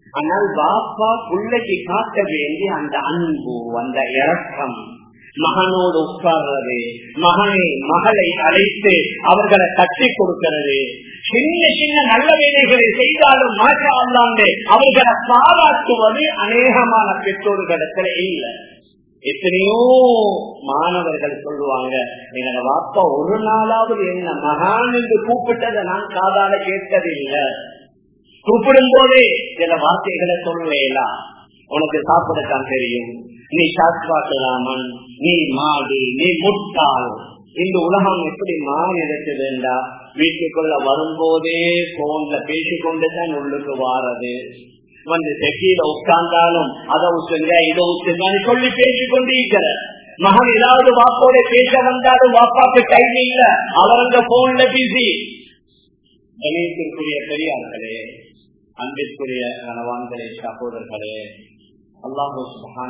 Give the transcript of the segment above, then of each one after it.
ஆனால் பாப்பா பிள்ளைக்கு காட்ட வேண்டிய அந்த அன்பு அந்த இறக்கம் மகனோடு உட்கார்றது மகனை மகளை அழைத்து அவர்களை கட்டி கொடுக்கிறது சின்ன சின்ன நல்ல வேலைகளை செய்தாலும் மாற்ற அல்லாண்டு அவர்களை பாராட்டுவது அநேகமான பெற்றோர்களிடத்துல இல்லை எத்தனையோ மாணவர்கள் சொல்லுவாங்க எங்க வாப்பா ஒரு நாளாவது என்ன மகான் என்று கூப்பிட்டதை நான் காதால கேட்டதில்லை கூப்பிடும் போதே சில வார்த்தைகளை சொல்லுவேலா உனக்கு சாப்பிடத்தான் தெரியும் நீ சாஸ்வாசராமன் நீ மாடு நீ முட்டாள் இந்த உலகம் எப்படி மாறி இருக்குதுண்டா வீட்டுக்குள்ள வரும்போதே போன்ல பேசிக்கொண்டுதான் உள்ளுக்கு வாரது வந்து செக்கியில உட்கார்ந்தாலும் அதை உச்சுங்க இதை உச்சுங்க சொல்லி பேசிக் கொண்டிருக்கிற மகன் ஏதாவது வாப்போட பேச வந்தாலும் வாப்பாக்கு டைம் இல்ல அவர் அந்த போன்ல பிஸி கணேசத்திற்குரிய பெரியார்களே அன்பிற்குரிய கனவான்களே சகோதரர்களே அல்லாஹு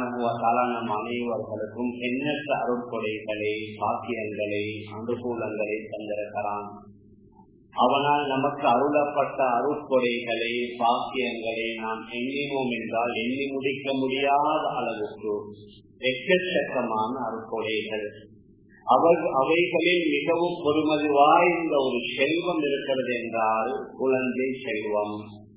நம் அனைவர்களுக்கும் எண்ணற்ற அருட்கொடைகளை பாக்கியங்களை அனுகூலங்களை தந்திருக்கிறான் அவனால் நமக்கு அருளப்பட்ட அருட்கொடைகளை பாக்கியங்களை நாம் எண்ணினோம் என்றால் எண்ணி முடிக்க முடியாத அளவுக்கு எக்கச்சக்கமான அருட்கொடைகள் அவர் அவைகளில் மிகவும் பொறுமதி வாய்ந்த ஒரு செல்வம் இருக்கிறது என்றால் குழந்தை செல்வம்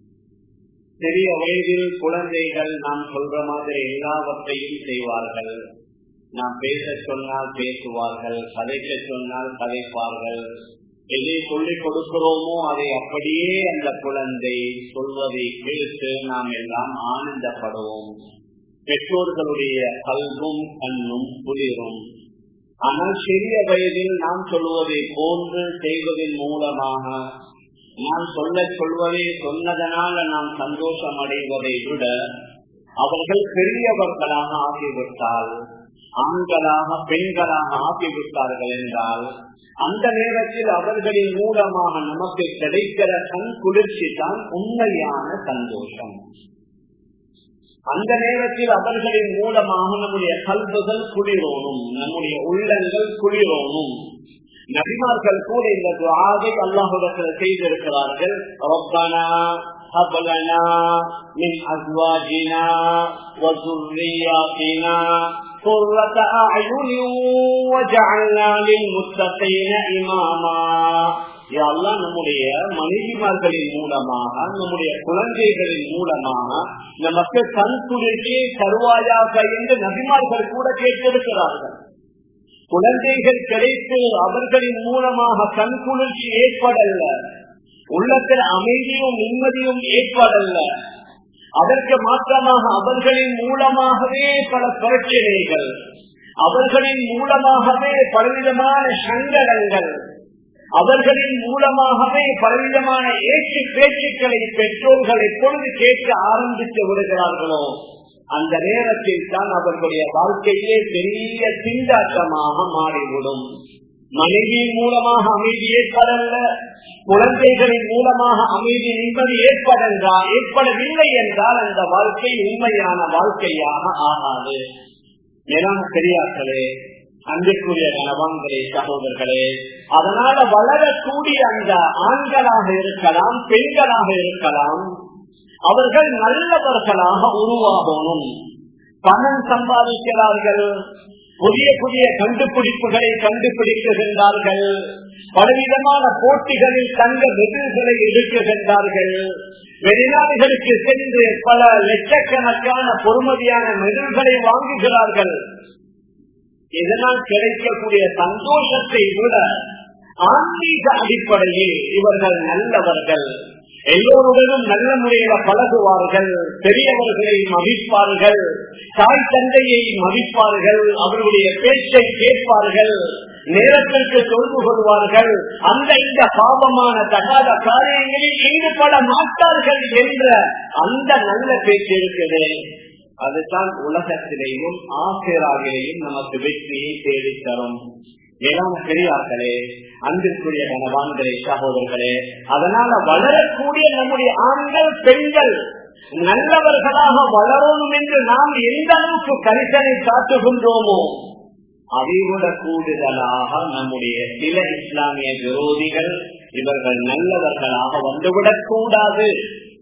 சிறிய வயதில் குழந்தைகள் நாம் சொல்ற மாதிரி எல்லாவற்றையும் செய்வார்கள் நாம் பேச சொன்னால் பேசுவார்கள் கதைக்க சொன்னால் கதைப்பார்கள் எதை சொல்லிக் கொடுக்கிறோமோ அதை அப்படியே அந்த குழந்தை சொல்வதை கேட்டு நாம் எல்லாம் ஆனந்தப்படுவோம் பெற்றோர்களுடைய கல்வும் கண்ணும் குளிரும் ஆனால் சிறிய வயதில் நாம் சொல்வதை போன்று செய்வதன் மூலமாக நான் சொல்ல சொல்வதை சொன்னதனால நாம் சந்தோஷம் அடைவதை விட அவர்கள் பெரியவர்களாக ஆகிவிட்டால் ஆண்களாக பெண்களாக ஆகிவிட்டார்கள் என்றால் அந்த நேரத்தில் அவர்களின் மூலமாக நமக்கு கிடைக்கிற கண் குளிர்ச்சி தான் உண்மையான சந்தோஷம் அந்த நேரத்தில் அவர்களின் மூலமாக நம்முடைய கல்புகள் குளிரோனும் நம்முடைய உள்ளங்கள் குளிரோனும் நபிமார்கள் கூட இந்த துவாவை அல்லாஹுடத்தில் செய்திருக்கிறார்கள் ரப்பனா هب لنا من أزواجنا وذرياتنا قرة أعين وجعلنا للمتقين إماما எல்லாம் நம்முடைய மனைவிமார்களின் மூலமாக நம்முடைய குழந்தைகளின் மூலமாக நமக்கு கண் குளிர்ச்சியை தருவாயாக என்று நபிமார்கள் கூட கேட்டிருக்கிறார்கள் குழந்தைகள் கிடைத்து அவர்களின் மூலமாக கண் குளிர்ச்சி ஏற்படல்ல உள்ளத்தில் அமைதியும் நிம்மதியும் ஏற்படல்ல அதற்கு மாற்றமாக அவர்களின் மூலமாகவே பல பிரச்சனைகள் அவர்களின் மூலமாகவே பலவிதமான சங்கடங்கள் அவர்களின் மூலமாகவே பலவிதமான ஏற்று பேச்சுக்களை பெற்றோர்கள் எப்பொழுது கேட்க ஆரம்பித்து விடுகிறார்களோ அந்த நேரத்தில் தான் அவர்களுடைய வாழ்க்கையிலே பெரிய திண்டாட்டமாக மாறிவிடும் மனைவியின் மூலமாக அமைதி ஏற்படல்ல குழந்தைகளின் மூலமாக அமைதி நிம்மதி ஏற்படன்றா ஏற்படவில்லை என்றால் அந்த வாழ்க்கை உண்மையான வாழ்க்கையாக ஆகாது மேலான பெரியார்களே அன்பிற்குரிய கணவான்களே சகோதரர்களே அதனால வளரக்கூடிய அந்த ஆண்களாக இருக்கலாம் பெண்களாக இருக்கலாம் அவர்கள் நல்லவர்களாக உருவாகணும் பணம் சம்பாதிக்கிறார்கள் புதிய புதிய கண்டுபிடிப்புகளை கண்டுபிடிக்குகின்றார்கள் பலவிதமான போட்டிகளில் தங்க வெகுகளை எடுக்குகின்றார்கள் வெளிநாடுகளுக்கு சென்று பல லட்சக்கணக்கான பொறுமதியான மெடல்களை வாங்குகிறார்கள் இதனால் கிடைக்கக்கூடிய சந்தோஷத்தை விட ஆன்மீக அடிப்படையில் இவர்கள் நல்லவர்கள் எல்லோருடனும் நல்ல முறையில பழகுவார்கள் பெரியவர்களை மதிப்பார்கள் தாய் தந்தையை மதிப்பார்கள் அவர்களுடைய பேச்சை கேட்பார்கள் நேரத்திற்கு தொழுது கொள்வார்கள் அந்த இந்த பாவமான தகாத காரியங்களில் ஈடுபட மாட்டார்கள் என்ற அந்த நல்ல பேச்சு இருக்குது அதுதான் உலகத்திலேயும் ஆசிராவிலேயும் நமக்கு வெற்றியை தேடித்தரும் மேலான பெரியார்களே அன்பிற்குரிய கனவான்களே சகோதரர்களே அதனால வளரக்கூடிய நம்முடைய ஆண்கள் பெண்கள் நல்லவர்களாக வளரணும் என்று நாம் எந்த அளவுக்கு கரிசனை காட்டுகின்றோமோ அதைவிட கூடுதலாக நம்முடைய சில இஸ்லாமிய விரோதிகள் இவர்கள் நல்லவர்களாக வந்துவிடக் கூடாது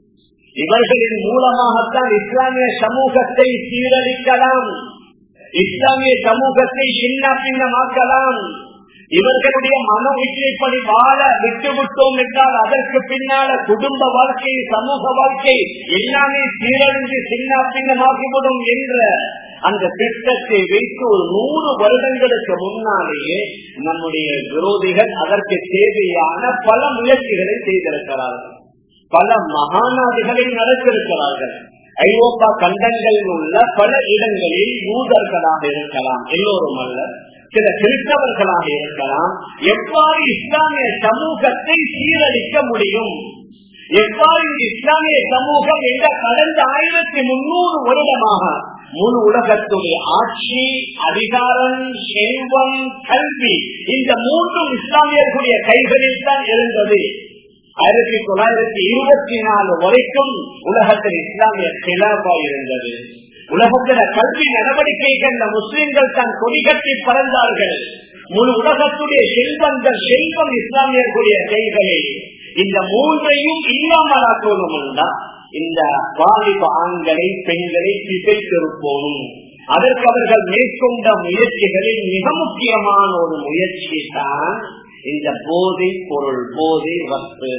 இவர்களின் மூலமாகத்தான் இஸ்லாமிய சமூகத்தை சீரழிக்கலாம் இஸ்லாமிய சமூகத்தை சின்ன பின்னமாக்கலாம் இவர்களுடைய மன இச்சைப்படி வாழ விட்டுவிட்டோம் என்றால் அதற்கு பின்னால குடும்ப வாழ்க்கை சமூக வாழ்க்கை எல்லாமே சீரழிந்து சின்ன பின்னமாகிவிடும் என்ற அந்த திட்டத்தை வைத்து ஒரு நூறு வருடங்களுக்கு முன்னாலேயே நம்முடைய விரோதிகள் அதற்கு தேவையான பல முயற்சிகளை செய்திருக்கிறார்கள் பல மகாநாடுகளை நடத்திருக்கிறார்கள் ஐரோப்பா கண்டங்களில் உள்ள பல இடங்களில் யூதர்களாக இருக்கலாம் எல்லோரும் அல்ல சில கிறிஸ்தவர்களாக இருக்கலாம் எவ்வாறு இஸ்லாமிய சமூகத்தை சீரழிக்க முடியும் எவ்வாறு இந்த இஸ்லாமிய சமூகம் என்ற கடந்த ஆயிரத்தி முன்னூறு வருடமாக முழு உலகத்துடைய ஆட்சி அதிகாரம் செல்வம் கல்வி இந்த மூன்றும் இஸ்லாமியர்களுடைய கைகளில் தான் இருந்தது ஆயிரத்தி தொள்ளாயிரத்தி இருபத்தி நாலு வரைக்கும் உலகத்தில் இஸ்லாமிய கிலாபா இருந்தது உலகத்தில கல்வி நடவடிக்கைகள் முஸ்லிம்கள் தான் கொடிகட்டி பறந்தார்கள் முழு உலகத்துடைய செல்வங்கள் செல்வம் இஸ்லாமியர்களுடைய கைகளில் இந்த மூன்றையும் இல்லாமலாக்கணும் என்றால் இந்த வாலிப ஆண்களை பெண்களை திசைத்திருப்போம் அதற்கு அவர்கள் மேற்கொண்ட முயற்சிகளில் மிக முக்கியமான ஒரு முயற்சி தான் இந்த போதை பொருள் போதை வஸ்து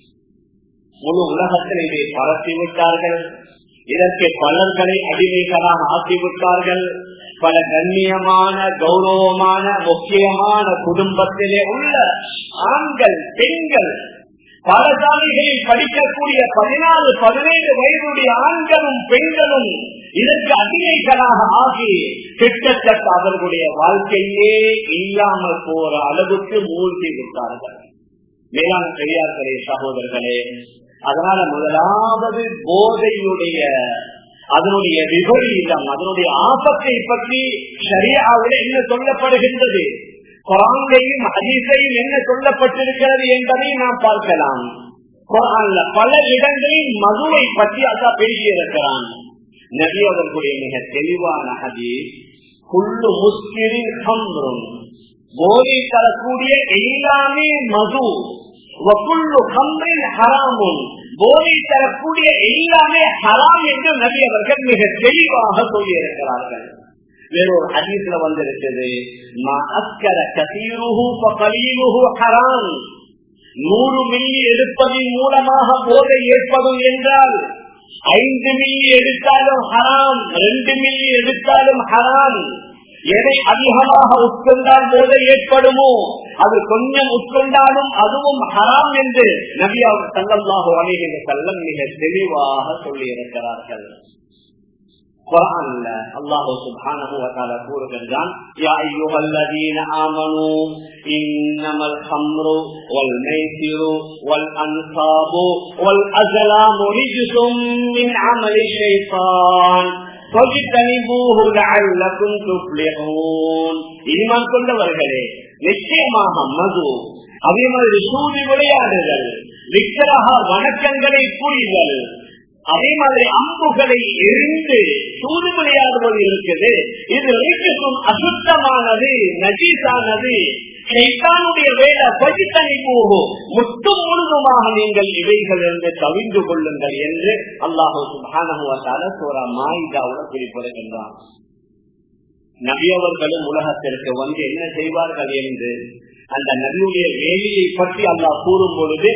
முழு உலகத்தில் இதை பரப்பி விட்டார்கள் இதற்கு பலர்களை அடிமைகளாக ஆக்கிவிட்டார்கள் பல கண்ணியமான கௌரவமான முக்கியமான குடும்பத்திலே உள்ள ஆண்கள் பெண்கள் பாடசாலைகளில் படிக்கக்கூடிய பதினாலு பதினைந்து வயதுடைய ஆண்களும் பெண்களும் இதற்கு அடிமைகளாக ஆகி கிட்டத்தட்ட அவர்களுடைய வாழ்க்கையே இல்லாமல் போற அளவுக்கு மூழ்கி விட்டார்கள் மேலான பெரியார்களே சகோதரர்களே அதனால முதலாவது போதையுடைய அதனுடைய விபரீதம் அதனுடைய ஆபத்தை பற்றி சரியாவில் என்ன சொல்லப்படுகின்றது குரான்லையும் அதிசையும் என்ன சொல்லப்பட்டிருக்கிறது என்பதை நாம் பார்க்கலாம் குரான்ல பல இடங்களில் மதுவை பற்றி அல்லா பேசியிருக்கிறான் நபி அவர்களுடைய மிக தெளிவான அதி குள்ளு முஸ்கிரின் ஹம்ரும் போதை தரக்கூடிய எல்லாமே மது வக்குள்ளு ஹம்ரின் ஹராமும் போதை தரக்கூடிய எல்லாமே ஹராம் என்று நபி அவர்கள் மிக தெளிவாக சொல்லியிருக்கிறார்கள் வேறொரு ஹதீஸ்ல வந்திருக்குது ஹராம் நூறு மில்லி எடுப்பதன் மூலமாக போதை ஏற்படும் என்றால் ஐந்து மில்லி எடுத்தாலும் ஹராம் ரெண்டு மில்லி எடுத்தாலும் ஹராம் எதை அதிகமாக உட்கொண்டால் போதை ஏற்படுமோ அது கொஞ்சம் உட்கொண்டாலும் அதுவும் ஹராம் என்று நபியாக தங்கல்லாக அணிகிற செல்லம் மிக தெளிவாக சொல்லி இருக்கிறார்கள் குரான்ல அல்லாஹு சுப்ஹானஹு வ தஆலா கூறுகின்றான் யா அய்யுஹல்லதீன ஆமனூ இன்னமல் ஹம்ரு வல் மைசிரு வல் அன்சாபு வல் அஸ்லாமு ரிஜ்சும் மின் அமலி ஷைத்தான் فاجتنبوه لعلكم تفلحون ஈமான் கொண்டவர்களே நிச்சயமாக மது அதே மாதிரி சூதி விளையாடுதல் விக்கிரக வணக்கங்களை புரிதல் அதே மாதிரி அம்புகளை எரிந்து சூது விளையாடுவது இருக்குது இது ரிக்கும் அசுத்தமானது நஜீசானது சைத்தானுடைய வேலை பகுத்தனி போகும் முட்டும் முழுதுமாக நீங்கள் இவைகள் என்று தவிந்து கொள்ளுங்கள் என்று அல்லாஹு சுபானகுவத்தால சோரா மாயிதாவோட குறிப்பிடுகின்றான் நபியவர்களும் உலகத்திற்கு வந்து என்ன செய்வார்கள் என்று அந்த நபியுடைய வேலையை பற்றி அல்லாஹ் கூறும் பொழுது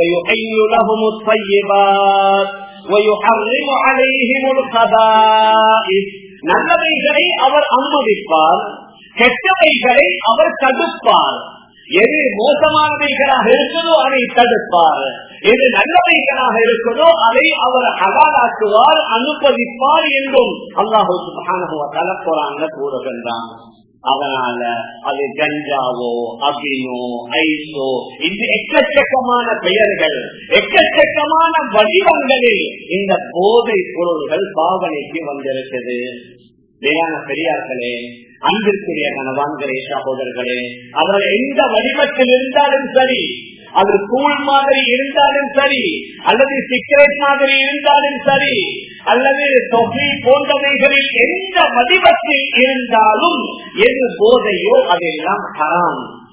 ويحرم عليهم الخبائث நல்லவைகளை அவர் அனுமதிப்பார் கெட்டவைகளை அவர் தடுப்பார் எது மோசமானவைகளாக இருக்குதோ அதை தடுப்பார் எது நல்லவைகளாக இருக்குதோ அதை அவர் அகாலாக்குவார் அனுமதிப்பார் என்றும் அல்லாஹு கலப்புறாங்க கூறுகின்றான் அதனால அது கஞ்சாவோ அபினோ ஐசோ இந்த எக்கச்சக்கமான பெயர்கள் எக்கச்சக்கமான வடிவங்களில் இந்த போதை பொருள்கள் பாவனைக்கு வந்திருக்குது வேளாண் பெரியார்களே அன்பிற்குரிய கணவான்களே சகோதரர்களே அவர்கள் எந்த வடிவத்தில் இருந்தாலும் சரி அது கூழ் மாதிரி இருந்தாலும் சரி அல்லது சிகரெட் மாதிரி இருந்தாலும் சரி அல்லது தொகை போன்றவைகளில் எந்த வடிவத்தில் இருந்தாலும் எது போதையோ அதெல்லாம் ஹராம்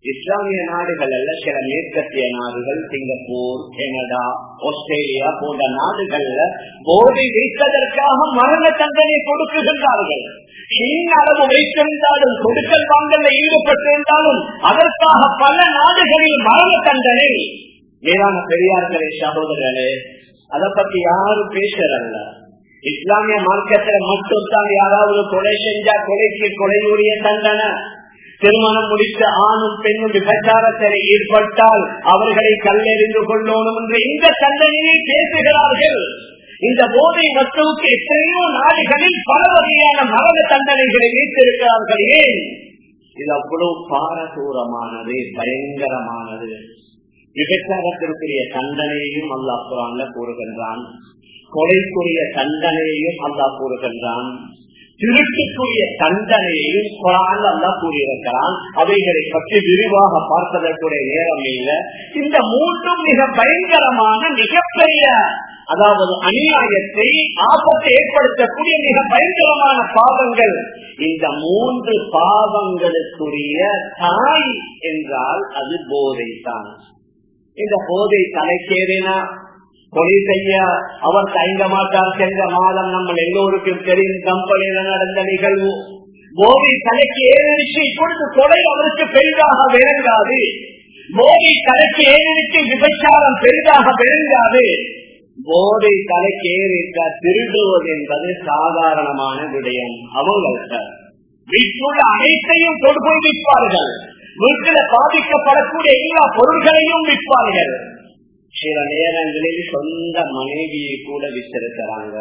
இஸ்லாமிய நாடுகள் அல்ல சில மேற்கத்திய நாடுகள் சிங்கப்பூர் கனடா ஆஸ்திரேலியா போன்ற நாடுகள்ல போதை வைத்ததற்காக மரண தண்டனை கொடுக்குகின்றார்கள் சின்ன அளவு வைத்திருந்தாலும் கொடுக்கல் வாங்கல ஈடுபட்டிருந்தாலும் அதற்காக பல நாடுகளில் மரண தண்டனை மேலான பெரியார்களே சகோதரர்களே அதை பத்தி யாரும் பேசுறல்ல இஸ்லாமிய மார்க்கத்துல மட்டும் தான் யாராவது கொலை செஞ்சா கொலைக்கு கொலையுடைய தண்டனை திருமணம் முடித்த ஆணும் பெண்ணும் விபச்சாரத்தில் ஈடுபட்டால் அவர்களை கல்லெறிந்து கொள்ளணும் என்று இந்த தண்டனையை பேசுகிறார்கள் இந்த போதை வஸ்துவுக்கு எத்தனையோ நாடுகளில் பல வகையான மரண தண்டனைகளை வைத்திருக்கிறார்கள் ஏன் இது அவ்வளவு பாரதூரமானது பயங்கரமானது விபச்சாரத்திற்குரிய தண்டனையையும் அல்லா குரான்ல கூறுகின்றான் கொலைக்குரிய தண்டனையையும் அல்லா கூறுகின்றான் திருட்டுக்குரிய தண்டனையையும் குரான் அல்லா கூறியிருக்கிறான் அவைகளை பற்றி விரிவாக பார்ப்பதற்குரிய நேரம் இல்லை இந்த மூன்றும் மிக பயங்கரமான மிகப்பெரிய அதாவது அநியாயத்தை ஆபத்தை ஏற்படுத்தக்கூடிய மிக பயங்கரமான பாவங்கள் இந்த மூன்று பாவங்களுக்குரிய தாய் என்றால் அது போதை தான் இந்த போதை தலைக்கேறினா கொலை செய்ய அவர் தயங்க மாட்டார் சென்ற மாதம் நம்ம எல்லோருக்கும் தெரியும் கம்பெனியில நடந்த நிகழ்வு போதை தலைக்கு ஏறிச்சு இப்பொழுது கொலை அவருக்கு பெரிதாக விளங்காது போதை தலைக்கு ஏறிச்சு விபச்சாரம் பெரிதாக விளங்காது போதை தலைக்கு ஏறிட்ட திருடுவது என்பது சாதாரணமான விடயம் அவங்கள்ட்ட வீட்டுள்ள அனைத்தையும் கொண்டு விற்பார்கள் வீட்டில் பாதிக்கப்படக்கூடிய எல்லா பொருள்களையும் விற்பார்கள் சில நேரங்களில் சொந்த மனைவியை கூட வித்திருக்கிறாங்க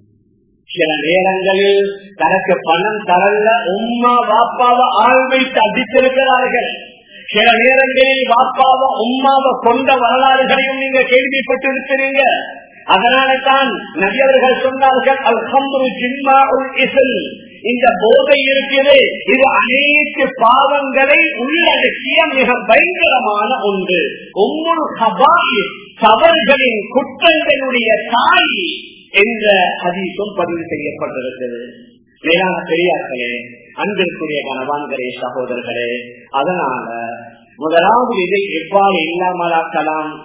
சில நேரங்களில் தனக்கு பணம் தரல உம்மா பாப்பாவை ஆள் வைத்து அடித்திருக்கிறார்கள் சில நேரங்களில் பாப்பாவை உம்மாவை கொண்ட வரலாறுகளையும் நீங்க கேள்விப்பட்டிருக்கிறீங்க அதனால தான் நபியவர்கள் சொன்னார்கள் அல்ஹம்து ஜிம்மா உல் இசல் இந்த போதை இருக்குது இது அனைத்து பாவங்களை உள்ளடக்கிய மிக பயங்கரமான ஒன்று ஒவ்வொரு சபாய் தவறுகளின் குற்றங்களுடைய தாய் என்ற அதிகம் பதிவு செய்யப்பட்டிருக்கிறது மேலான பெரியார்களே அன்பிற்குரிய கணவான்களே சகோதரர்களே அதனால முதலாவது இதை எவ்வாறு இல்லாமலாக்கலாம்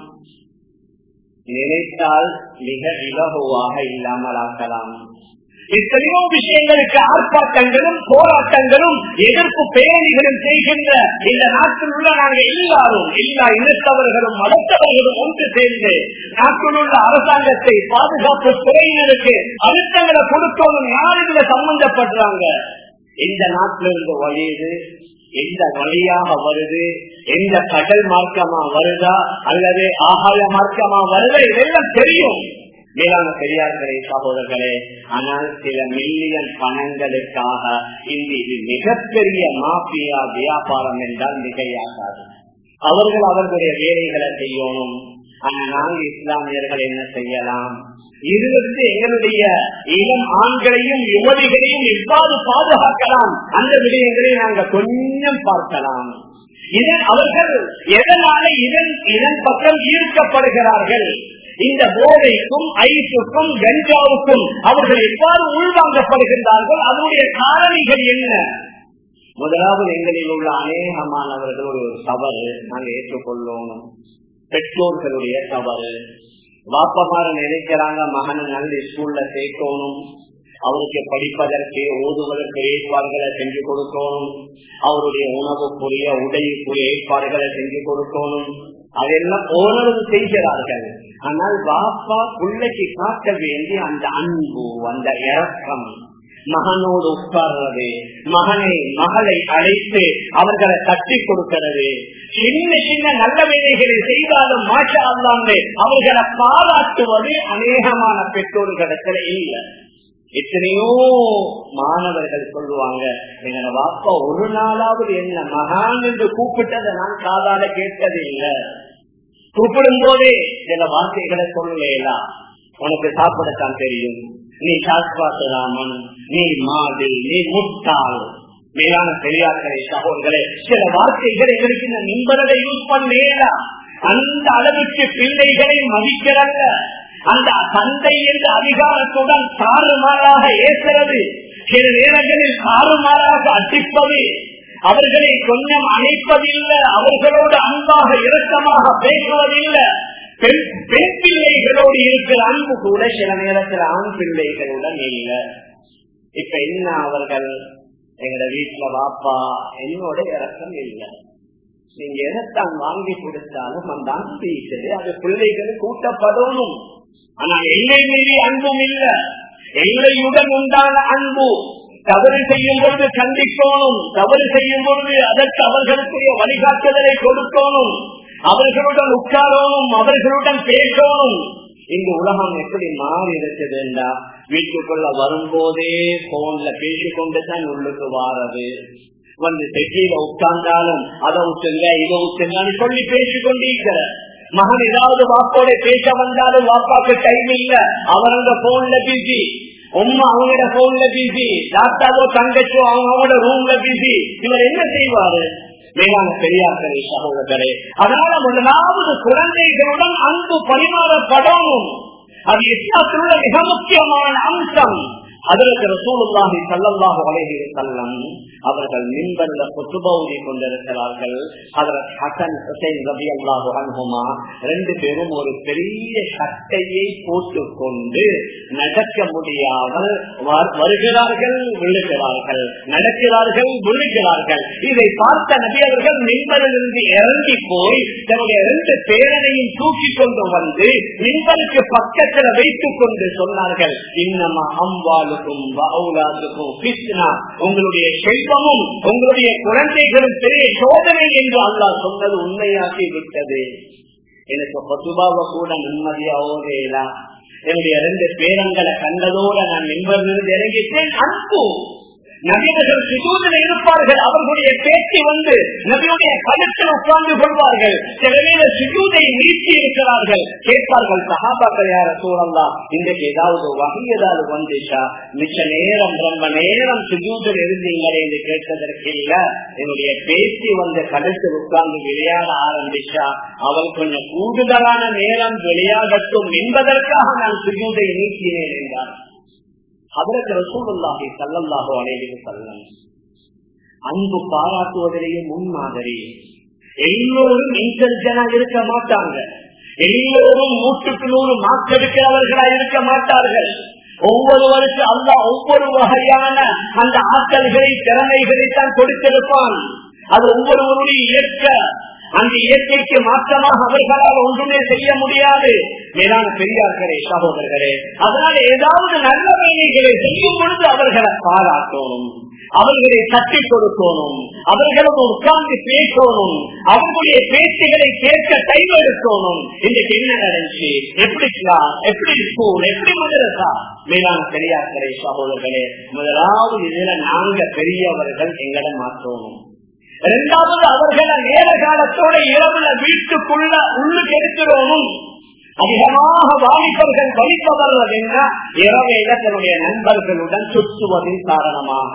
நினைத்தால் மிக இலகுவாக இல்லாமலாக்கலாம் எத்தனையோ விஷயங்களுக்கு ஆர்ப்பாட்டங்களும் போராட்டங்களும் எதிர்ப்பு பேரணிகளும் செய்கின்ற இந்த நாட்டில் உள்ள நாங்கள் எல்லாரும் எல்லா இனத்தவர்களும் மதத்தவர்களும் ஒன்று சேர்ந்து நாட்டில் உள்ள அரசாங்கத்தை பாதுகாப்பு துறையினருக்கு அழுத்தங்களை கொடுக்கணும் யார் இதுல சம்பந்தப்படுறாங்க எந்த நாட்டிலிருந்து வழியுது எந்த வழியாக வருது எந்த கடல் மார்க்கமா வருதா அல்லது ஆகாய மார்க்கமா வருதா இதெல்லாம் தெரியும் மேலான பெரியார்களே சகோதரர்களே ஆனால் சில மில்லியன் பணங்களுக்காக இந்த இது மிகப்பெரிய மாபியா வியாபாரம் என்றால் மிகையாகாது அவர்கள் அவர்களுடைய வேலைகளை செய்யணும் ஆனா நாங்கள் இஸ்லாமியர்கள் என்ன செய்யலாம் இருபத்தி எங்களுடைய இளம் ஆண்களையும் யுவதிகளையும் எவ்வாறு பாதுகாக்கலாம் அந்த விடயங்களை நாங்கள் கொஞ்சம் பார்க்கலாம் இதன் அவர்கள் எதனால இதன் இதன் பக்கம் ஈர்க்கப்படுகிறார்கள் இந்த போதைக்கும் ஐசுக்கும் கஞ்சாவுக்கும் அவர்கள் எவ்வாறு உள்வாங்கப்படுகின்றார்கள் அதனுடைய காரணிகள் என்ன முதலாவது எங்களில் உள்ள அநேகமானவர்கள் ஒரு தவறு நாங்கள் ஏற்றுக்கொள்ளணும் பெற்றோர்களுடைய தவறு வாப்பமார நினைக்கிறாங்க மகனை நல்ல ஸ்கூல்ல சேர்க்கணும் அவருக்கு படிப்பதற்கு ஓதுவதற்கு ஏற்பாடுகளை செஞ்சு கொடுக்கணும் அவருடைய உணவுக்குரிய உடைக்குரிய ஏற்பாடுகளை செஞ்சு கொடுக்கணும் அதெல்லாம் ஓரளவு செய்கிறார்கள் ஆனால் பாப்பா பிள்ளைக்கு காட்ட வேண்டிய அந்த அன்பு அந்த இறக்கம் மகனோடு உட்கார்றது மகனை மகளை அழைத்து அவர்களை தட்டி கொடுக்கிறது சின்ன சின்ன நல்ல வேலைகளை செய்தாலும் மாற்ற அல்லாமல் அவர்களை பாராட்டுவது அநேகமான பெற்றோர்களிடத்துல இல்லை எத்தனையோ மாணவர்கள் சொல்லுவாங்க எங்க வாப்பா ஒரு நாளாவது என்ன மகான் என்று கூப்பிட்டதை நான் காதால கேட்டது இல்லை கூப்பிடும் போதே சில வார்த்தைகளை சொல்லலாம் உனக்கு சாப்பிடத்தான் தெரியும் நீ சாஸ்வாசராமன் நீ மாடு நீ முட்டாள் மேலான பெரியார்களே சகோதரர்களே சில வார்த்தைகள் எங்களுக்கு இந்த நிம்பரதை யூஸ் பண்ணேலா அந்த அளவுக்கு பிள்ளைகளை மதிக்கிறல்ல அந்த தந்தை என்ற அதிகாரத்துடன் தாறுமாறாக ஏற்கிறது சில நேரங்களில் தாறுமாறாக அடிப்பது அவர்களை கொஞ்சம் அணைப்பதில்லை அவர்களோடு அன்பாக இரக்கமாக பேசுவதில்லை பெண் பெண் பிள்ளைகளோடு இருக்கிற அன்பு கூட சில நேரத்தில் ஆண் பிள்ளைகளுடன் இல்லை இப்ப என்ன அவர்கள் எங்கட வீட்டுல வாப்பா என்னோட இறக்கம் இல்லை நீங்க எதைத்தான் வாங்கி கொடுத்தாலும் அந்த அன்பு இருக்குது அது பிள்ளைகள் கூட்டப்படணும் ஆனா எல்லை மீறி அன்பும் இல்ல எல்லையுடன் உண்டான அன்பு தவறு செய்யும் பொழுது கண்டிக்கணும் தவறு செய்யும் பொழுது அதற்கு அவர்களுக்குரிய வழிகாட்டுதலை கொடுக்கணும் அவர்களுடன் உட்காரணும் அவர்களுடன் பேசணும் இந்த உலகம் எப்படி மாறி இருக்குதுண்டா வீட்டுக்குள்ள வரும்போதே போன்ல பேசிக்கொண்டு தான் உள்ளுக்கு வாரது வந்து செட்டியில உட்கார்ந்தாலும் அதை விட்டுங்க இதை விட்டுங்கன்னு சொல்லி பேசிக்கொண்டிருக்கிற மகன் ஏதாவது வாப்போட பேச வந்தாலும் வாப்பாக்கு டைம் இல்ல அவர் அந்த போன்ல பிஸி உமா அவங்களோட போன்ல பிஸி டாக்டரோ தங்கச்சோ அவங்க அவங்களோட ரூம்ல பிஸி இவர் என்ன செய்வாரு மேலான பெரியார்களே சகோதரர்களே அதனால முதலாவது குழந்தைகளுடன் அன்பு பரிமாறப்படணும் அது இஸ்லாத்திலுள்ள மிக முக்கியமான அம்சம் அதற்கு ரசூலுல்லாஹி ஸல்லல்லாஹு அலைஹி வஸல்லம் அவர்கள் மின்பர்ல குத்துபௌதி கொண்டிருக்கிறார்கள் அதற்கு ஹசன் ஹுசைன் ரலியல்லாஹு அன்ஹுமா ரெண்டு பேரும் ஒரு பெரிய சட்டையை போட்டுக் கொண்டு நடக்க முடியாமல் வருகிறார்கள் விழுகிறார்கள் நடக்கிறார்கள் விழுகிறார்கள் இதை பார்த்த நபி அவர்கள் மின்பரிலிருந்து இறங்கி போய் தன்னுடைய ரெண்டு பேரனையும் தூக்கி கொண்டு வந்து மின்பருக்கு பக்கத்தில் வைத்துக் கொண்டு சொன்னார்கள் இன்னமா அம்பாலுக்கும் அவுலாதுக்கும் கிருஷ்ணா உங்களுடைய செல்வமும் உங்களுடைய குழந்தைகளும் பெரிய சோதனை என்று அல்லாஹ் சொன்னது உண்மையாக்கி விட்டது எனக்கு பசுபாவ கூட நிம்மதியா ஓகையிலாம் என்னுடைய ரெண்டு பேரங்களை கண்டதோட நான் நிம்மதியிலிருந்து இறங்கிட்டேன் அன்பு நபிகள் சுஜூதில் இருப்பார்கள் அவர்களுடைய பேச்சு வந்து நபியுடைய கழுத்தில் உட்கார்ந்து கொள்வார்கள் சில நேர சுஜூதை நீக்கி இருக்கிறார்கள் கேட்பார்கள் சகாபாக்கள் யார சூழல்லாம் இன்றைக்கு ஏதாவது வகை ஏதாவது வந்துச்சா மிச்ச நேரம் ரொம்ப நேரம் சுஜூதில் இருந்தீங்களே என்று கேட்பதற்கு இல்ல என்னுடைய பேச்சு வந்து கழுத்தில் உட்கார்ந்து விளையாட ஆரம்பிச்சா அவள் கொஞ்சம் கூடுதலான நேரம் விளையாடட்டும் என்பதற்காக நான் சுஜூதை நீக்கினேன் என்றார் அதற்கு ரசூலுல்லாஹி சல்லல்லாஹு அலைஹி வஸல்லம் அன்பு பாராட்டுவதிலேயே முன்மாதிரி எல்லோரும் இன்டெலிஜென்டா இருக்க மாட்டாங்க எல்லோரும் நூற்றுக்கு நூறு மாற்றெடுக்கிறவர்களா இருக்க மாட்டார்கள் ஒவ்வொருவருக்கு அல்ல ஒவ்வொரு வகையான அந்த ஆற்றல்களை திறமைகளை தான் கொடுத்திருப்பான் அது ஒவ்வொருவருடைய இயற்க அந்த இயற்கைக்கு மாற்றமாக அவர்களால் ஒன்றுமே செய்ய முடியாது மேலான பெரியார்களே சகோதரர்களே அதனால ஏதாவது நல்ல வேலைகளை செய்யும் பொழுது அவர்களை பாராட்டணும் அவர்களை தட்டி கொடுக்கணும் அவர்களோடு உட்கார்ந்து பேசணும் அவர்களுடைய பேச்சுகளை கேட்க டைம் எடுக்கணும் இன்றைக்கு என்ன நடந்துச்சு எப்படி கிளாஸ் எப்படி ஸ்கூல் எப்படி மதரசா மேலான பெரியார்களே சகோதரர்களே முதலாவது இதுல நாங்க பெரியவர்கள் எங்களை மாற்றணும் இரண்டாவது அவர்களை நேர காலத்தோட இரவுல வீட்டுக்குள்ள உள்ளுக்கு எடுக்கிறோனும் அதிகமாக வாலிபர்கள் வலிப்பவர்கள் என்ன இரவையில தன்னுடைய நண்பர்களுடன் சுற்றுவதின் காரணமாக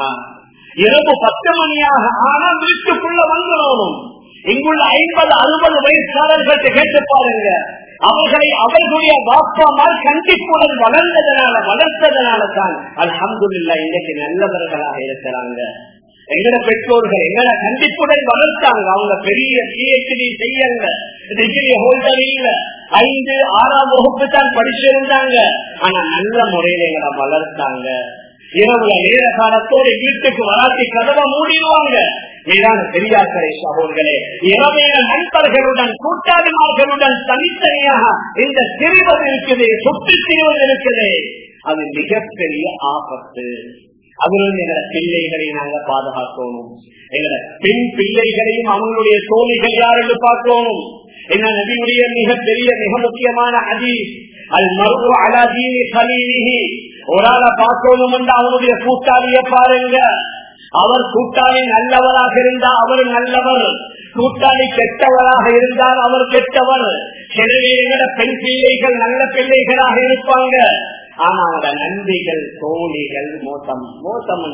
இரவு பத்து மணியாக ஆனால் வீட்டுக்குள்ள வந்துடணும் இங்குள்ள ஐம்பது அறுபது வயசாளர்கள் கேட்டு பாருங்க அவர்களை அவர்களுடைய வாப்பாமால் கண்டிப்புடன் வளர்ந்ததனால வளர்த்ததனால தான் அல்ஹம்துல்லா இன்னைக்கு நல்லவர்களாக இருக்கிறாங்க எங்கட பெற்றோர்கள் எங்கட கண்டிப்புடன் வளர்த்தாங்க அவங்க பெரிய பிஹெச்டி செய்யல டிகிரி ஹோல்டர் இல்ல ஐந்து ஆறாம் வகுப்பு தான் படிச்சிருந்தாங்க ஆனா நல்ல முறையில எங்களை வளர்த்தாங்க இரவுல நேர காலத்தோடு வீட்டுக்கு வராட்டி கதவை மூடிடுவாங்க மேலான பெரியார்களே சகோதரர்களே இரவேல நண்பர்களுடன் கூட்டாளிமார்களுடன் தனித்தனியாக இந்த திரிவது இருக்குது சுற்றி திரிவது இருக்குது அது மிகப்பெரிய ஆபத்து அவர்களும் எங்களோட பிள்ளைகளை நாங்க பாதுகாக்கணும் எங்களோட பெண் பிள்ளைகளையும் அவங்களுடைய தோழிகள் யார் என்று பார்க்கணும் என்ன நபியுடைய மிக பெரிய மிக முக்கியமான அதி அது மருத்துவ அலாதீனி கலீனிகி ஒரு ஆளை பார்க்கணும் என்று அவனுடைய கூட்டாளிய பாருங்க அவர் கூட்டாளி நல்லவராக இருந்தா அவர் நல்லவர் கூட்டாளி கெட்டவராக இருந்தால் அவர் கெட்டவர் எனவே எங்களோட பெண் பிள்ளைகள் நல்ல பிள்ளைகளாக இருப்பாங்க ஆனா அவட நன்றிகள் தோழிகள் மோசம் மோசம்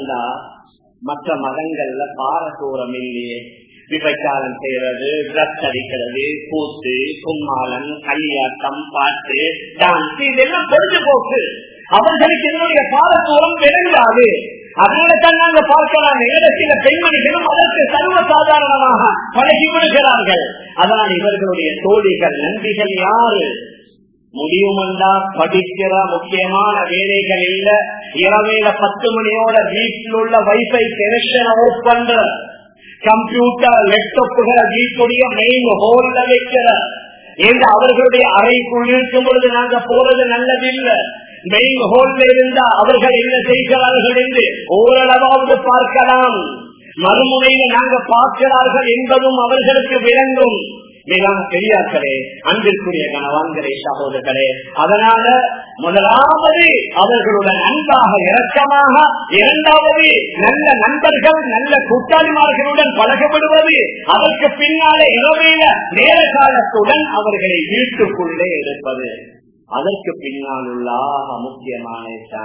மற்ற மதங்கள்ல பாரதூரம் இல்லையே விபச்சாரம் செய்யறது ட்ரக்ஸ் அடிக்கிறது கூத்து கும்மாளம் களியாட்டம் பாட்டு டான்ஸ் இதெல்லாம் பொழுதுபோக்கு அவர்களுக்கு என்னுடைய பாரதூரம் விளங்காது அதனால தான் நாங்க பார்க்கலாம் ஏழு சில பெண்மணிகளும் அதற்கு சர்வசாதாரணமாக பழகி விடுகிறார்கள் அதனால் இவர்களுடைய தோழிகள் நன்றிகள் யாரு முடியுமெண்டா படிக்கிற முக்கியமான வேலைகள் இல்ல இரவேல பத்து மணியோட வீட்டில் உள்ள வைஃபை கனெக்ஷன் ஆஃப் பண்ற கம்ப்யூட்டர் லேப்டாப்புகளை வீட்டுடைய மெயின் ஹோல்ல வைக்கிற என்று அவர்களுடைய அறைக்குள் இருக்கும் பொழுது நாங்க போறது நல்லதில்லை மெயின் ஹோல்ல இருந்தா அவர்கள் என்ன செய்கிறார்கள் என்று ஓரளவாவது பார்க்கலாம் மறுமுனையில நாங்க பார்க்கிறார்கள் என்பதும் அவர்களுக்கு விளங்கும் மிகவும் பெரியார்களே அன்பிற்குரிய கணவான்களே சகோதரர்களே அதனால முதலாவது அவர்களுடன் அன்பாக இரக்கமாக இரண்டாவது நல்ல நண்பர்கள் நல்ல கூட்டாளிமார்களுடன் பழகப்படுவது அதற்கு பின்னாலே இரவையில நேர காலத்துடன் அவர்களை வீட்டுக்குள்ளே எடுப்பது அதற்கு பின்னால் உள்ள முக்கியமான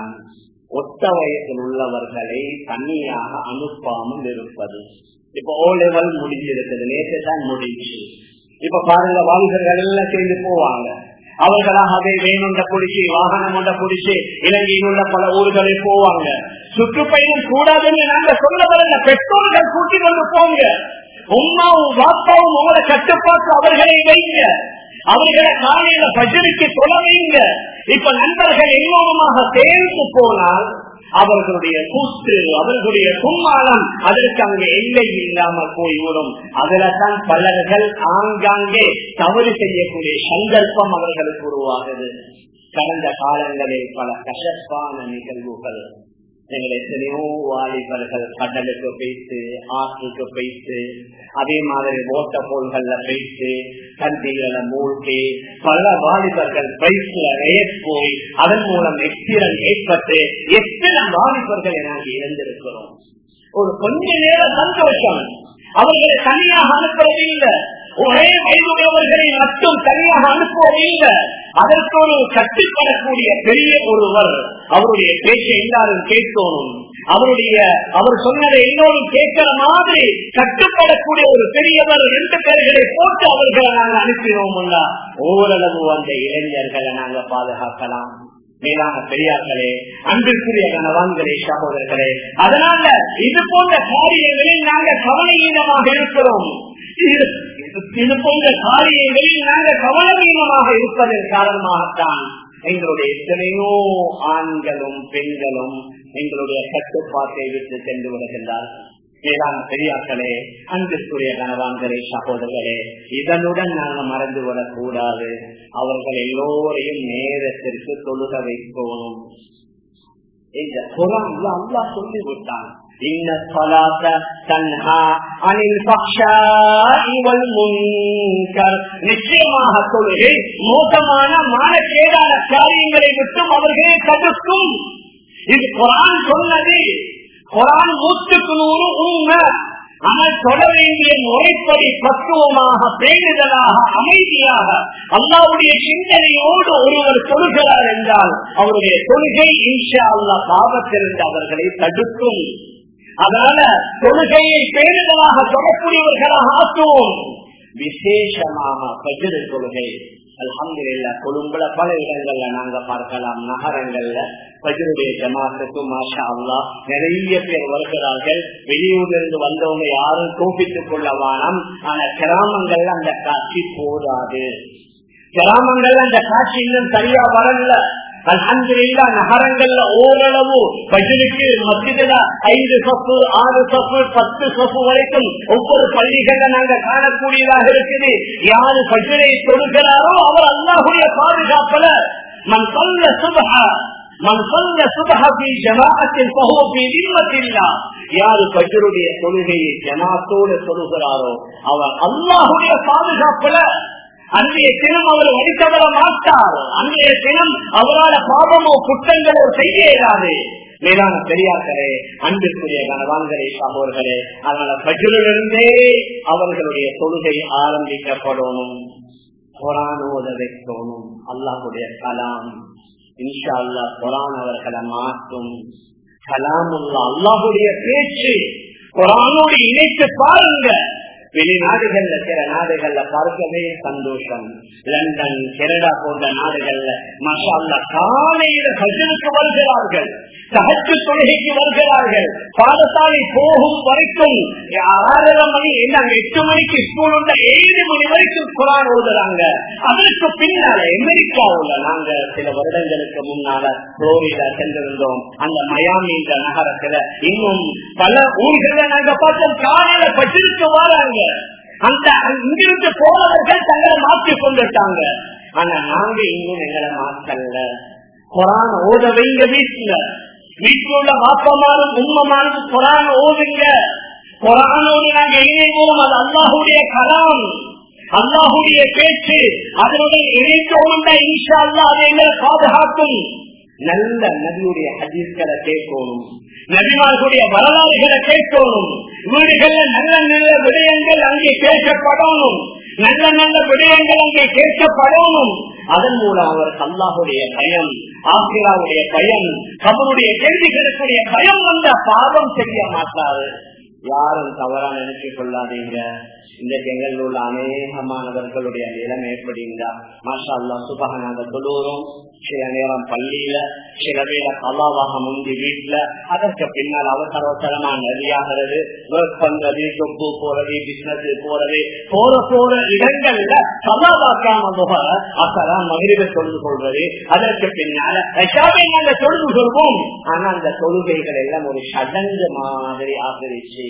ஒத்த வயதில் உள்ளவர்களை தனியாக அனுப்பாமல் இருப்பது இப்ப ஓ லெவல் முடிஞ்சிருக்குது நேற்று தான் முடிஞ்சு இப்ப பாருங்க வாலிபர்கள் எல்லாம் சேர்ந்து போவாங்க அவர்களாகவே வேணுண்ட பிடிச்சி வாகனம் ஒன்ற பிடிச்சி இலங்கையில் உள்ள பல ஊர்களில் போவாங்க சுற்றுப்பயணம் கூடாதுன்னு நாங்க சொல்ல வரல பெற்றோர்கள் கூட்டி கொண்டு போங்க உமாவும் வாப்பாவும் உங்களை கட்டுப்பாட்டு அவர்களை வைங்க அவர்களை காலையில பஜனுக்கு தொலைவீங்க இப்ப நண்பர்கள் எல்லோருமாக சேர்ந்து போனால் அவர்களுடைய கூத்து அவர்களுடைய கும்மாளம் அதற்கு அங்கே எல்லை இல்லாமல் போய்விடும் அதுல தான் பலர்கள் ஆங்காங்கே தவறு செய்யக்கூடிய சந்தர்ப்பம் அவர்களுக்கு உருவாகுது கடந்த காலங்களில் பல கசப்பான நிகழ்வுகள் எங்கள் எத்தனையோ வாலிபர்கள் கடலுக்கு போயிட்டு ஆற்றுக்கு போயிட்டு அதே மாதிரி ஓட்ட போல்கள்ல போயிட்டு கந்திகளை மூழ்கி பல வாலிபர்கள் பைக்ல போய் அதன் மூலம் எக்ஸிரன் ஏற்பட்டு எத்தனை வாலிபர்களை நாங்கள் இழந்திருக்கிறோம் ஒரு கொஞ்ச நேரம் சந்தோஷம் அவர்களை தனியாக அனுப்புறது இல்லை ஒரே வயதுடையவர்களை மட்டும் தனியாக அனுப்புவதில்லை அதற்கு ஒரு கட்டுப்படக்கூடிய பெரிய ஒருவர் அவருடைய பேச்சை எல்லாரும் கேட்கணும் அவருடைய அவர் சொன்னதை எல்லோரும் கேட்கிற மாதிரி கட்டுப்படக்கூடிய ஒரு பெரியவர் ரெண்டு பேர்களை போட்டு அவர்களை நாங்கள் அனுப்பினோம்னா ஓரளவு அந்த இளைஞர்களை நாங்க பாதுகாக்கலாம் மேலான பெரியார்களே அன்பிற்குரிய கணவான்களே சகோதரர்களே அதனால இது போன்ற காரியங்களில் நாங்கள் கவனஈனமாக இருக்கிறோம் இது போன்ற காரியங்களில் நாங்கள் கவனவீனமாக இருப்பதன் காரணமாகத்தான் எங்களுடைய எத்தனையோ ஆண்களும் பெண்களும் எங்களுடைய கட்டுப்பாட்டை விட்டு சென்று விடுகின்றார்கள் மேலான பெரியாக்களே அன்பிற்குரிய கணவான்களே சகோதரர்களே இதனுடன் நாங்கள் மறந்துவிடக் கூடாது அவர்கள் எல்லோரையும் நேரத்திற்கு தொழுக வைக்கணும் இந்த குரான்ல அல்லா சொல்லி விட்டான் நிச்சயமாக தொழுகை மோசமான மானக்கேடான காரியங்களை விட்டும் அவர்களே தடுக்கும் இது குரான் சொன்னது குரான் நூற்றுக்கு நூறு உண்மை ஆனால் தொட வேண்டிய முறைப்படி பக்குவமாக பேணுதலாக அமைதியாக அல்லாவுடைய சிந்தனையோடு ஒருவர் தொழுகிறார் என்றால் அவருடைய தொழுகை இன்ஷா அல்லா பாவத்திலிருந்து அவர்களை தடுக்கும் அதனால தொழுகையை பேணுதலாக தொடக்கூடியவர்களாக ஆக்குவோம் விசேஷமாக பஜிர தொழுகை அலமதுல்ல கொழும்புல பல இடங்கள்ல நாங்க பார்க்கலாம் நகரங்கள்ல பஜருடைய ஜமாத்துக்கும் மாஷா அல்லா நிறைய பேர் வருகிறார்கள் வெளியூர்ல இருந்து வந்தவங்க யாரும் கோபித்துக் கொள்ள வானம் ஆனா கிராமங்கள்ல அந்த காட்சி போதாது கிராமங்கள்ல அந்த காட்சி இன்னும் சரியா வரல அல்ஹம்துலில்லா நகரங்கள்ல ஓரளவு பஜனுக்கு மத்தியில ஐந்து சொப்பு ஆறு சொப்பு பத்து சொப்பு வரைக்கும் ஒவ்வொரு பள்ளிகள்ல நாங்க காணக்கூடியதாக இருக்குது யாரு பஜனை தொடுகிறாரோ அவர் அல்லாஹுடைய பாதுகாப்புல மண் சொல்ல சுபகா மண் சொல்ல சுபகி ஜமாஅத்தில் பகுதி இல்லத்தில்லா யாரு பஜருடைய தொழுகையை ஜமாத்தோடு சொல்லுகிறாரோ அவர் அல்லாஹுடைய பாதுகாப்புல அன்றைய தினம் அவர் வடித்தவர மாட்டார் அன்றைய தினம் அவரால் பாவமோ குற்றங்களோ செய்ய இயலாது மேலான பெரியார்களே அன்பிற்குரிய கனவான்களே சகோதர்களே அதனால பஜ்ரிலிருந்தே அவர்களுடைய தொழுகை ஆரம்பிக்கப்படணும் குரான் ஓத வைக்கணும் அல்லாஹுடைய கலாம் இன்ஷா அல்லா குரான் அவர்களை மாற்றும் கலாம் அல்லாஹுடைய பேச்சு குரானோடு இணைத்து பாருங்க வெளிநாடுகள்ல சில நாடுகள்ல பார்க்கவே சந்தோஷம் லண்டன் கனடா போன்ற நாடுகள்ல மசாலா காலையில பஜனுக்கு வருகிறார்கள் சகச்சு தொழுகைக்கு வருகிறார்கள் பாடசாலை போகும் வரைக்கும் ஆறரை மணி என்ன எட்டு மணிக்கு ஸ்கூல் உள்ள ஏழு மணி வரைக்கும் குரான் ஓதுறாங்க அதற்கு பின்னால அமெரிக்காவுல நாங்க சில வருடங்களுக்கு முன்னால புளோரிடா சென்றிருந்தோம் அந்த மயாமி என்ற நகரத்துல இன்னும் பல ஊர்களை நாங்க பார்த்தோம் காலையில பஜனுக்கு வராங்க அந்த இங்கிருந்து போனவர்கள் தங்களை மாற்றிக் கொண்டுட்டாங்க ஆனா நாங்க இன்னும் எங்களை மாற்றல்ல குரான் ஓத வைங்க வீட்டுல வீட்டில் உள்ள வாப்பமாரும் உண்மமாரும் குரான் ஓதுங்க குரானோடு நாங்க இணைவோம் அது அல்லாஹுடைய கலாம் அல்லாஹுடைய பேச்சு அதனுடன் இணைத்தோம் இன்ஷா அல்லா அதை எங்களை பாதுகாக்கும் நல்ல நபியுடைய ஹதீஸ்களை கேட்கணும் நபிமார்களுடைய வரலாறுகளை கேட்கணும் வீடுகள்ல நல்ல நல்ல விடயங்கள் அங்கே பேசப்படணும் நல்ல நல்ல விடயங்கள் அங்கே கேட்கப்படணும் அதன் மூலம் அவர் அல்லாஹுடைய பயம் ஆசிராவுடைய பயம் அவருடைய கேள்விகளுக்குரிய பயம் வந்த பாவம் செய்ய மாட்டாரு யாரும் தவறா நினைச்சுக் கொள்ளாதீங்க இன்றைக்கு எங்களில் உள்ள அநேகமானவர்களுடைய நிலைமை எப்படிங்களா மாஷா அல்லா சுபக நாங்க தொழுகிறோம் சில நேரம் பள்ளியில சில பேர கலாவாக முந்தி வீட்டுல அதற்கு பின்னால் அவசர அவசரமா நெறியாகிறது ஒர்க் பண்றது சொப்பு போறது பிசினஸ் போறது போற போற இடங்கள்ல கலாவாக்காம முக அசரா மகிழ்வை தொழுது கொள்வது அதற்கு பின்னால ரஷாவை நாங்க தொழுது கொள்வோம் ஆனா அந்த தொழுகைகள் எல்லாம் ஒரு சடங்கு மாதிரி ஆதரிச்சு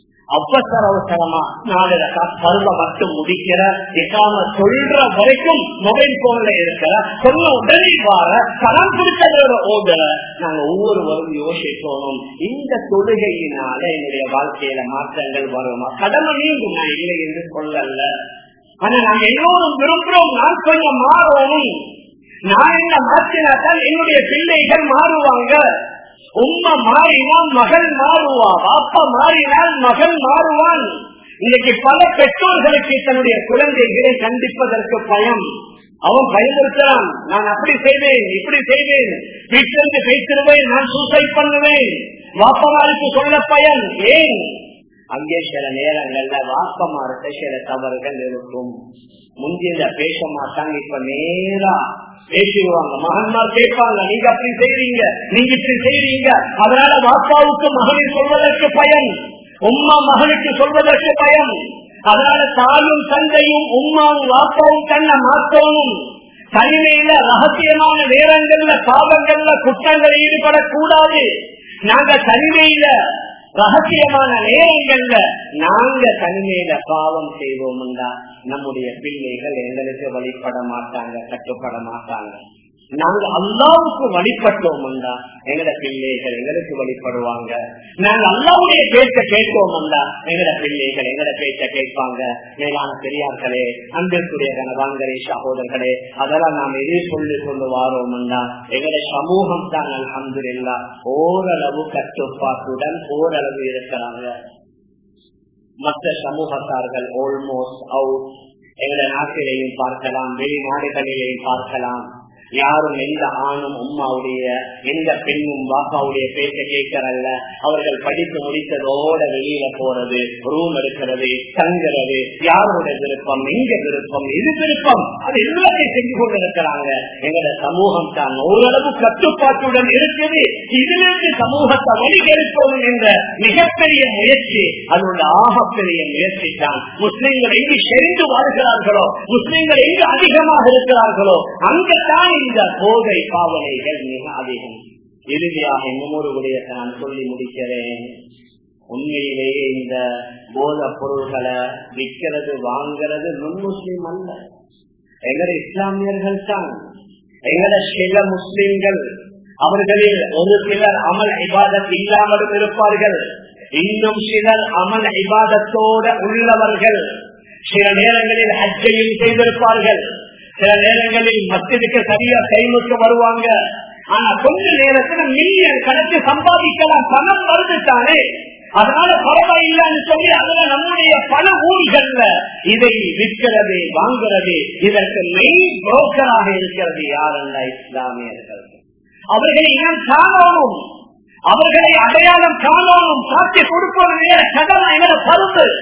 அவசர அவசரமா நாலு பருவ மட்டும் முடிக்கிற இக்காம சொல்ற வரைக்கும் மொபைல் போன்ல இருக்கிற சொல்ல உடனே வார பணம் கொடுத்ததோட ஓடுற நாங்க ஒவ்வொருவரும் யோசிக்கணும் இந்த தொழுகையினால என்னுடைய வாழ்க்கையில மாற்றங்கள் வருமா கடமை நீங்கும் நான் இல்லை என்று சொல்லல ஆனா நாங்க எல்லோரும் விரும்புறோம் நான் கொஞ்சம் மாறணும் நான் என்ன மாற்றினாத்தான் என்னுடைய பிள்ளைகள் மாறுவாங்க உம்மா மாறினால் மகள் மாறுவா பாப்பா மாறினால் மகள் மாறுவான் இன்னைக்கு பல பெற்றோர்களுக்கு தன்னுடைய குழந்தைகளை கண்டிப்பதற்கு பயம் அவன் பயமுறுத்தலாம் நான் அப்படி செய்வேன் இப்படி செய்வேன் வீட்டிலிருந்து பேசிடுவேன் நான் சூசைட் பண்ணுவேன் வாப்பமாருக்கு சொல்ல பயன் ஏன் அங்கே சில நேரங்கள்ல வாப்பமாருக்கு சில தவறுகள் இருக்கும் முந்திய பேச மாட்டாங்க இப்ப நேரா பேசிடுவாங்க மகன்மார் கேட்பாங்க நீங்க அப்படி செய்றீங்க நீங்க இப்படி செய்றீங்க அதனால வாப்பாவுக்கு மகனின் சொல்வதற்கு பயன் உம்மா மகனுக்கு சொல்வதற்கு பயம் அதனால தாயும் தந்தையும் உம்மாவும் வாப்பாவும் கண்ண மாற்றணும் தனிமையில ரகசியமான நேரங்கள்ல பாவங்கள்ல குற்றங்கள் ஈடுபடக்கூடாது நாங்க தனிமையில ரகசியமான நேரங்கள்ல நாங்க தனிமையில பாவம் செய்வோம்டா நம்முடைய பிள்ளைகள் எங்களுக்கு வழிபட மாட்டாங்க கட்டுப்பட மாட்டாங்க நாங்க அல்லாவுக்கு வழிபட்டோம்டா எங்கட பிள்ளைகள் எங்களுக்கு வழிபடுவாங்க நாங்க அல்லாவுடைய பேச்ச கேட்போம்டா எங்கட பிள்ளைகள் எங்கட பேச்ச கேட்பாங்க மேலான பெரியார்களே அன்பிற்குரிய கனவாங்களே சகோதரர்களே அதெல்லாம் நாம் எதே சொல்லி கொண்டு வாரோம்டா எங்கட சமூகம் தான் அலமது இல்லா ஓரளவு கட்டுப்பாட்டுடன் ஓரளவு இருக்கிறாங்க மற்ற சமூகத்தார்கள் ஆல்மோஸ்ட் அவுட் எங்கட நாட்டிலேயும் பார்க்கலாம் வெளிநாடுகளிலேயும் பார்க்கலாம் யாரும் எந்த ஆணும் உம்மாவுடைய எந்த பெண்ணும் பாப்பாவுடைய பேச்ச கேட்கறல்ல அவர்கள் படித்து முடித்ததோட வெளியில போறது ரூம் எடுக்கிறது தங்குறது யாரோட விருப்பம் எங்க விருப்பம் எது விருப்பம் அது எல்லாத்தையும் செஞ்சு கொண்டு இருக்கிறாங்க எங்களோட சமூகம் தான் ஓரளவு கட்டுப்பாட்டுடன் இருக்குது இதிலிருந்து சமூகத்தை வழிகெடுப்போம் என்ற மிகப்பெரிய முயற்சி அதோட ஆகப்பெரிய முயற்சி தான் முஸ்லிம்கள் எங்கு செறிந்து வாழ்கிறார்களோ முஸ்லிம்கள் எங்கு அதிகமாக இருக்கிறார்களோ அங்கத்தான் இந்த போதை பாவனைகள் மிக அதிகம் இறுதியாக இன்னொரு விடயத்தை நான் சொல்லி முடிக்கிறேன் உண்மையிலேயே இந்த போத பொருள்களை விற்கிறது வாங்கிறது நுண் முஸ்லீம் அல்ல எங்கட இஸ்லாமியர்கள் தான் எங்கட சில முஸ்லிம்கள் அவர்களில் ஒரு சிலர் அமல் இபாதத் இல்லாமலும் இருப்பார்கள் இன்னும் சிலர் அமல் இபாதத்தோட உள்ளவர்கள் சில நேரங்களில் ஹஜ்ஜையும் செய்திருப்பார்கள் சில நேரங்களில் மத்தியதுக்கு சரியா கைமுக்கு வருவாங்க ஆனா கொஞ்ச நேரத்துல மில்லியன் கணக்கு சம்பாதிக்கலாம் பணம் வருது தானே அதனால பரவாயில்லைன்னு சொல்லி அதுல நம்முடைய பல ஊர்கள்ல இதை விற்கிறது வாங்குறது இதற்கு மெயின் புரோக்கராக இருக்கிறது யாரல்ல இஸ்லாமியர்கள் அவர்களை இனம் காணணும் அவர்களை அடையாளம் காணணும் காட்டி கொடுப்பது கடமை எங்களை பருந்து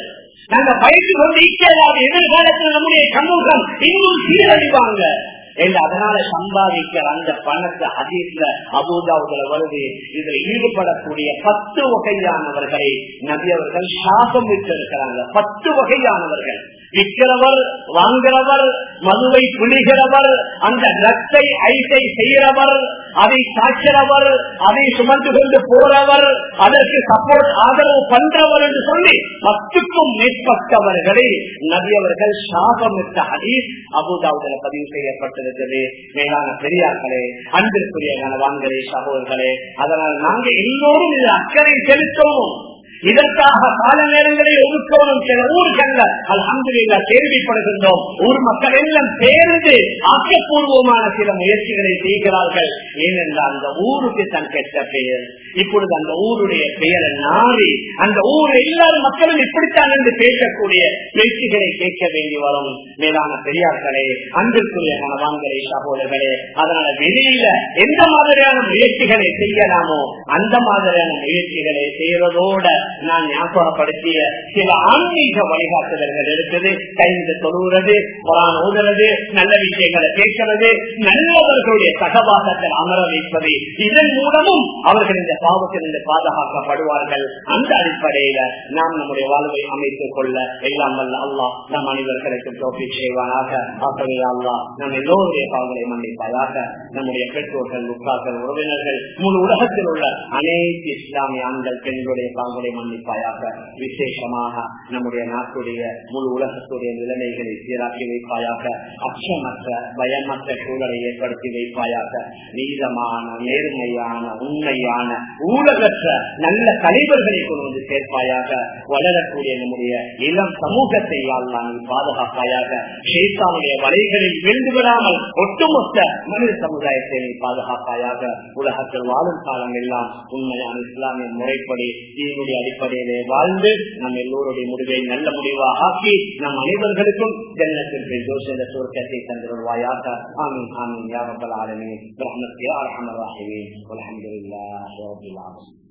நாங்க பயிற்சி கொண்டு ஈச்சலாத எதிர்காலத்தில் நம்முடைய சமூகம் இன்னும் சீரழிவாங்க என்று அதனால சம்பாதிக்கிற அந்த பணத்தை அதிர்ல அபூதாவுல வருது இதுல ஈடுபடக்கூடிய பத்து வகையானவர்களை நபி அவர்கள் சாபம் விட்டிருக்கிறாங்க பத்து வகையானவர்கள் விற்கிறவர் வாங்குறவர் மதுவை புளிகிறவர் அந்த ரத்தை ஐசை செய்கிறவர் அதை காய்க்கிறவர் அதை சுமந்து கொண்டு போறவர் அதற்கு சப்போர்ட் ஆதரவு பண்றவர் என்று சொல்லி பத்துக்கும் மேற்பட்டவர்களை நபி அவர்கள் சாபமிட்ட ஹதீஸ் அபுதாவுதல பதிவு செய்யப்பட்டிருக்கிறது மேலான பெரியார்களே அன்பிற்குரிய கனவான்களே சகோதரர்களே அதனால் நாங்க எல்லோரும் இதில் அக்கறை செலுத்தவும் இதற்காக கால நேரங்களை ஒதுக்கணும் சில ஊர்கள்ல அல்ஹம்துலில்லா கேள்விப்படுகின்றோம் ஊர் மக்கள் எல்லாம் சேர்ந்து ஆக்கப்பூர்வமான சில முயற்சிகளை செய்கிறார்கள் ஏனென்றால் அந்த ஊருக்கு தன் கெட்ட பெயர் இப்பொழுது அந்த ஊருடைய பெயரை நாடி அந்த ஊர் எல்லாரும் மக்களும் இப்படித்தான் என்று பேசக்கூடிய பேச்சுகளை கேட்க வேண்டி வரும் மேலான பெரியார்களே அன்பிற்குரிய கணவான்களே சகோதரர்களே அதனால வெளியில எந்த மாதிரியான முயற்சிகளை செய்யலாமோ அந்த மாதிரியான முயற்சிகளை செய்யறதோட நான் ஞாபகப்படுத்திய சில ஆன்மீக வழிகாட்டுதல்கள் இருக்குது கைந்து தொழுகிறது புறான் ஓதுறது நல்ல விஷயங்களை கேட்கிறது நல்லவர்களுடைய சகவாசத்தில் அமர வைப்பது இதன் மூலமும் அவர்கள் இந்த பாவத்திலிருந்து பாதுகாக்கப்படுவார்கள் அந்த அடிப்படையில நாம் நம்முடைய வாழ்வை அமைத்துக் கொள்ள எல்லாம் வல்ல அல்லா நம் அனைவர்களுக்கு தோப்பி செய்வானாக ஆகவே அல்லா நம் எல்லோருடைய பாவங்களை மன்னிப்பாயாக நம்முடைய பெற்றோர்கள் உற்றார்கள் உறவினர்கள் முழு உலகத்தில் உள்ள அனைத்து இஸ்லாமிய ஆண்கள் பெண்களுடைய பாவங்களை மன்னிப்பாயாக விசேஷமாக நம்முடைய நாட்டுடைய முழு உலகத்துடைய நிலைமைகளை சீராக்கி வைப்பாயாக அச்சமற்ற பயமற்ற சூழலை ஏற்படுத்தி வைப்பாயாக நீதமான நேர்மையான உண்மையான ஊழலற்ற நல்ல தலைவர்களை கொண்டு வந்து சேர்ப்பாயாக வளரக்கூடிய நம்முடைய இளம் சமூகத்தை நீ பாதுகாப்பாயாக ஷேத்தாவுடைய வலைகளில் விழுந்து விடாமல் ஒட்டுமொத்த மனித சமுதாயத்தை நீ பாதுகாப்பாயாக உலகத்தில் வாழும் காலம் எல்லாம் உண்மையான இஸ்லாமிய முறைப்படி தீனுடைய அடிப்படையிலே வாழ்ந்து நம் எல்லோருடைய முடிவை நல்ல முடிவாக ஆக்கி நம் அனைவர்களுக்கும் ஜன்னத்தில் ஜோசிய சுருக்கத்தை தந்திருவாயாக ஆமீன் ஆமீன் யாவத்தல் ஆலமீன் பிரஹ்மத் யா அர்ஹமர் ராஹிமீன் வல்ஹம்துலில்லாஹி ரப்பில் ஆலமீன்